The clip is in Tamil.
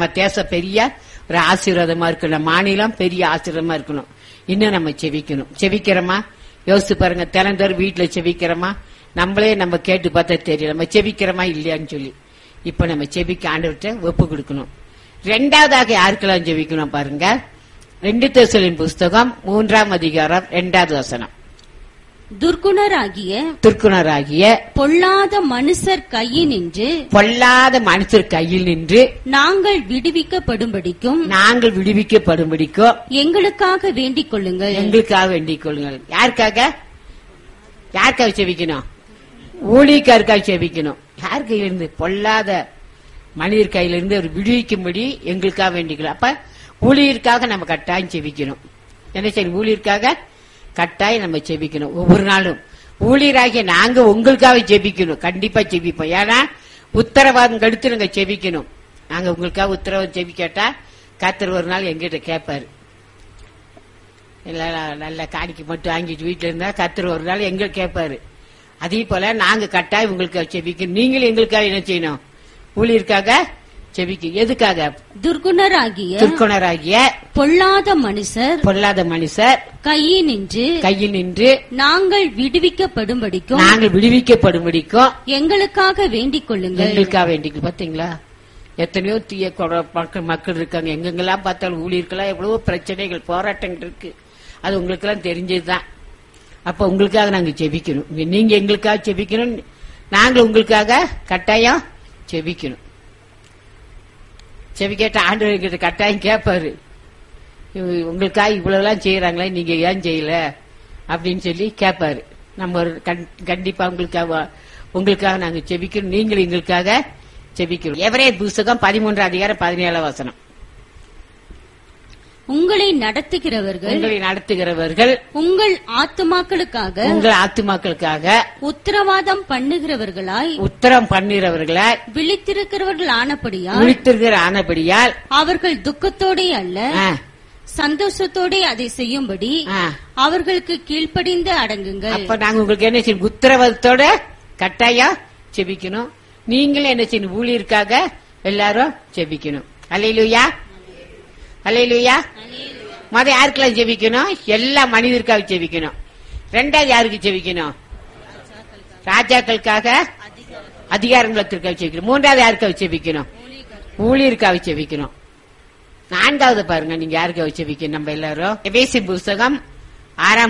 நம்ம தேசம் பெரிய ஒரு ஆசீர்வாதமா இருக்கணும் மாநிலம் பெரிய ஆசீர்வாதமா இருக்கணும் இன்னும் நம்ம செவிக்கணும் செவிக்கிறோமா யோசிச்சு பாருங்க தினந்தோறும் வீட்டுல செவிக்கிறோமா நம்மளே நம்ம கேட்டு பார்த்தா தெரியும் நம்ம செவிக்கிறோமா இல்லையான்னு சொல்லி இப்ப நம்ம செவிக்க ஆண்டவர்கிட்ட ஒப்பு கொடுக்கணும் ரெண்டாவதாக யாருக்கெல்லாம் செவிக்கணும் பாருங்க ரெண்டு தேசலின் புஸ்தகம் மூன்றாம் அதிகாரம் ரெண்டாவது வசனம் துர்க்குணராகிய திருக்குணராகிய பொல்லாத மனுஷர் கையினின்று பொல்லாத மனுஷர் கையில் நின்று நாங்கள் விடுவிக்கப்படும்படிக்கும் நாங்கள் விடுவிக்கப்படும்படிக்கோ எங்களுக்காக வேண்டிக் கொள்ளுங்கள் எங்களுக்காக வேண்டிக் கொள்ளுங்கள் யாருக்காக யாருக்காக செவிக்கணும் ஊழியக்காருக்காக செவிக்கணும் யார் கையிலிருந்து பொல்லாத மனிதர் கையிலிருந்து அவர் விடுவிக்கும்படி எங்களுக்காக வேண்டிக்கணும் அப்ப ஊழியருக்காக நம்ம கட்டாயம் செவிக்கணும் என்ன சரி ஊழியருக்காக கட்டாயம் நம்ம செபிக்கணும் ஒவ்வொரு நாளும் ஊழியராகிய நாங்க உங்களுக்காக ஜெபிக்கணும் கண்டிப்பா ஜெபிப்போம் ஏன்னா உத்தரவாதம் கடுத்து நாங்க ஜெபிக்கணும் நாங்க உங்களுக்காக உத்தரவாதம் ஜெபிக்காட்டா கத்தர் ஒரு நாள் எங்கிட்ட கேட்பாரு இல்ல நல்ல காணிக்கு மட்டும் வாங்கிட்டு வீட்டுல இருந்தா கத்தர் ஒரு நாள் எங்க கேட்பாரு அதே போல நாங்க கட்டாயம் உங்களுக்கு செபிக்கணும் நீங்களும் எங்களுக்காக என்ன செய்யணும் ஊழியருக்காக செபிக்க எதுக்காக துர்க்குணராகிய துர்க்குணராகிய பொல்லாத மனுஷர் பொல்லாத மனுஷர் கையினின்று கையில் நின்று நாங்கள் விடுவிக்கப்படும்படிக்கும் நாங்கள் விடுவிக்கப்படும்படிக்கும் எங்களுக்காக வேண்டிக் கொள்ளுங்கள் எங்களுக்காக வேண்டிக்கு பாத்தீங்களா எத்தனையோ தீய கொட- மக்கள் மக்கள் இருக்காங்க எங்கெங்கெல்லாம் பார்த்தாலும் ஊழியர்களாம் எவ்வளவோ பிரச்சனைகள் போராட்டங்கள் இருக்கு அது உங்களுக்கு எல்லாம் தெரிஞ்சதுதான் அப்ப உங்களுக்காக நாங்க ஜெபிக்கணும் இங்க நீங்க எங்களுக்காக ஜெபிக்கணும் நாங்க உங்களுக்காக கட்டாயம் ஜெபிக்கணும் செவிக்கேட்ட ஆண்டவர் கிட்ட கட்டாயம் கேட்பாரு இவ- உங்களுக்காக இவ்வளவுலாம் செய்யறாங்களே நீங்க ஏன் செய்யல அப்படின்னு சொல்லி கேட்பாரு நம்ம ஒரு கண்- கண்டிப்பா உங்களுக்காக உங்களுக்காக நாங்க செபிக்கணும் நீங்களும் எங்களுக்காக செபிக்கணும் எவரே புஸ்தகம் பதிமூன்று அதிகாரம் பதினேழாம் வசனம் உங்களை நடத்துகிறவர்கள் உங்களை நடத்துகிறவர்கள் உங்கள் ஆத்துமாக்களுக்காக உங்கள் ஆத்துமாக்களுக்காக உத்தரவாதம் பண்ணுகிறவர்களாய் உத்தரம் பண்ணுகிறவர்களை விழித்திருக்கிறவர்கள் ஆனபடியால் விழித்திருக்கிற ஆனபடியால் அவர்கள் துக்கத்தோடே அல்ல ஆ, சந்தோஷத்தோடே அதை செய்யும்படி ஆ. அவர்களுக்கு கீழ்ப்படிந்து அடங்குங்கள் அப்ப நாங்க உங்களுக்கு என்ன செய்யணும் உத்தரவாதத்தோட கட்டாயம் செபிக்கணும் நீங்களும் என்ன செய்யணும் ஊழியருக்காக எல்லாரும் செபிக்கணும் அலையிலுயா அலையிலுயா மத யாருக்கெல்லாம் ஜெபிக்கணும் எல்லா மனிதருக்காக ஜெபிக்கணும் ரெண்டாவது யாருக்கு ஜெபிக்கணும் ராஜாக்களுக்காக அதிகாரங்களுக்காக ஜெபிக்கணும் மூன்றாவது யாருக்காக ஜெபிக்கணும் ஊழியருக்காக ஜெபிக்கணும் நான்காவது பாருங்க நீங்க யாருக்காக ஜெபிக்கணும் நம்ம எல்லாரும் எபேசி புஸ்தகம் ஆறாம்